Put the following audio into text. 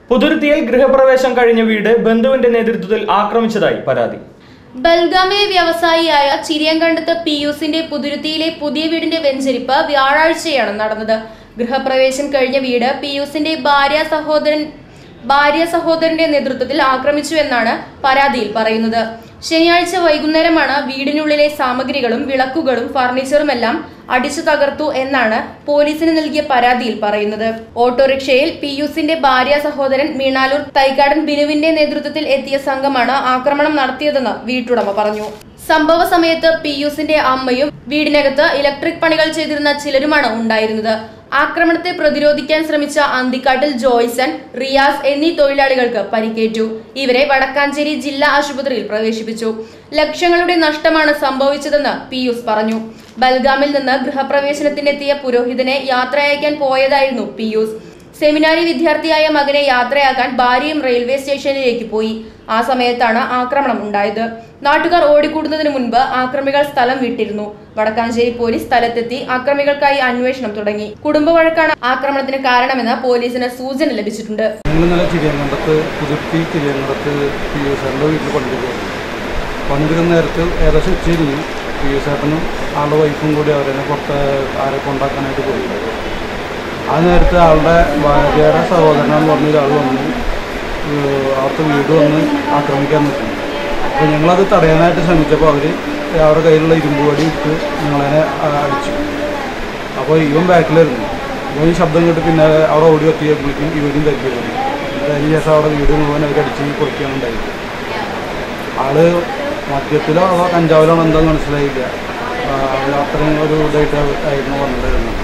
പുതുരുത്തിയിൽ ഗൃഹപ്രവേശം കഴിഞ്ഞ വീട് ബന്ധുവിന്റെ നേതൃത്വത്തിൽ ആക്രമിച്ചതായി പരാതി ബൽഗാമിലെ വ്യവസായിയായ ചിരിയങ്കണ്ടത്ത് പിയൂസിന്റെ പുതുരുത്തിയിലെ പുതിയ വീടിന്റെ വെഞ്ചരിപ്പ് വ്യാഴാഴ്ചയാണ് നടന്നത് ഗൃഹപ്രവേശം കഴിഞ്ഞ വീട് പിയൂസിന്റെ ഭാര്യ സഹോദരൻ ഭാര്യ സഹോദരന്റെ നേതൃത്വത്തിൽ ആക്രമിച്ചു എന്നാണ് പരാതിയിൽ പറയുന്നത് ശനിയാഴ്ച വൈകുന്നേരമാണ് വീടിനുള്ളിലെ സാമഗ്രികളും വിളക്കുകളും ഫർണിച്ചറുമെല്ലാം അടിച്ചു തകർത്തു എന്നാണ് പോലീസിന് നൽകിയ പരാതിയിൽ പറയുന്നത് ഓട്ടോറിക്ഷയിൽ പിയൂസിന്റെ ഭാര്യ സഹോദരൻ മീണാലൂർ തൈക്കാടൻ ബിനുവിന്റെ നേതൃത്വത്തിൽ എത്തിയ സംഘമാണ് ആക്രമണം നടത്തിയതെന്ന് വീട്ടുടമ പറഞ്ഞു സംഭവ സമയത്ത് പിയൂസിന്റെ അമ്മയും വീടിനകത്ത് ഇലക്ട്രിക് പണികൾ ചെയ്തിരുന്ന ചിലരുമാണ് ഉണ്ടായിരുന്നത് ആക്രമണത്തെ പ്രതിരോധിക്കാൻ ശ്രമിച്ച അന്തിക്കാട്ടിൽ ജോയ്സൺ റിയാസ് എന്നീ തൊഴിലാളികൾക്ക് പരിക്കേറ്റു ഇവരെ വടക്കാഞ്ചേരി ജില്ലാ ആശുപത്രിയിൽ പ്രവേശിപ്പിച്ചു ലക്ഷങ്ങളുടെ നഷ്ടമാണ് സംഭവിച്ചതെന്ന് പിയൂസ് പറഞ്ഞു ബൽഗാമിൽ നിന്ന് ഗൃഹപ്രവേശനത്തിനെത്തിയ പുരോഹിതനെ യാത്ര അയക്കാൻ പോയതായിരുന്നു പിയൂസ് സെമിനാരി വിദ്യാർത്ഥിയായ മകനെ യാത്രയാക്കാൻ ഭാര്യയും റെയിൽവേ സ്റ്റേഷനിലേക്ക് പോയി ആ സമയത്താണ് ആക്രമണം ഉണ്ടായത് നാട്ടുകാർ ഓടിക്കൂടുന്നതിന് മുൻപ് ആക്രമികൾ സ്ഥലം വിട്ടിരുന്നു വടക്കാഞ്ചേരി പോലീസ് സ്ഥലത്തെത്തി ആക്രമികൾക്കായി അന്വേഷണം തുടങ്ങി കുടുംബ വഴക്കാണ് ആക്രമണത്തിന് കാരണമെന്ന് പോലീസിന് സൂചന ലഭിച്ചിട്ടുണ്ട് ഞങ്ങൾ ഇന്നലെ ചിരിയങ്കണ്ടത്ത് പുതുക്കി ചിരിയങ്കണ്ടത്ത് പി യു സാറിൻ്റെ വീട്ടിൽ പണിതിരിക്കുകയായിരുന്നു പണിതിരുന്ന നേരത്ത് ഏകദേശം ഉച്ചയിരിഞ്ഞ് പി യു സാറിനും ആളുടെ വൈഫും കൂടി അവരെ പുറത്ത് ആരെ കൊണ്ടാക്കാനായിട്ട് പോയി ആ നേരത്ത് ആളുടെ ഭാര്യയുടെ സഹോദരനെന്ന് പറഞ്ഞ ഒരാൾ വന്ന് ഏഹ് അവിടുത്തെ വീട് വന്ന് ആക്രമിക്കാൻ നിൽക്കുന്നു അപ്പോൾ ഞങ്ങളത് തടയാനായിട്ട് ശ്രമിച്ചപ്പോൾ അവർ അവരുടെ കയ്യിലുള്ള ഇരുമ്പ് വടി ഇട്ട് ഞങ്ങളതിനെ ആ, അടിച്ചു അപ്പോൾ ഇവൻ ബാക്കിലായിരുന്നു ഇവൻ ഈ ശബ്ദം കേട്ട് പിന്നെ അവിടെ ഓടി എത്തിയപ്പോഴേക്കും ഇവരും തരികയായിരുന്നു അതിന് ശേഷം അവിടെ വീട് മുഴുവൻ അവർ അടിച്ച് പൊളിക്കുകയാണ് ഉണ്ടായത് ആള് മദ്യത്തിലോ അതോ കഞ്ചാവിലാണോ എന്താണെന്ന് മനസ്സിലായില്ല ആ, അത് അത്രയും ഒരു ഇതായിട്ട് ആയിരുന്നു വന്നിട്ടുണ്ടായിരുന്നത്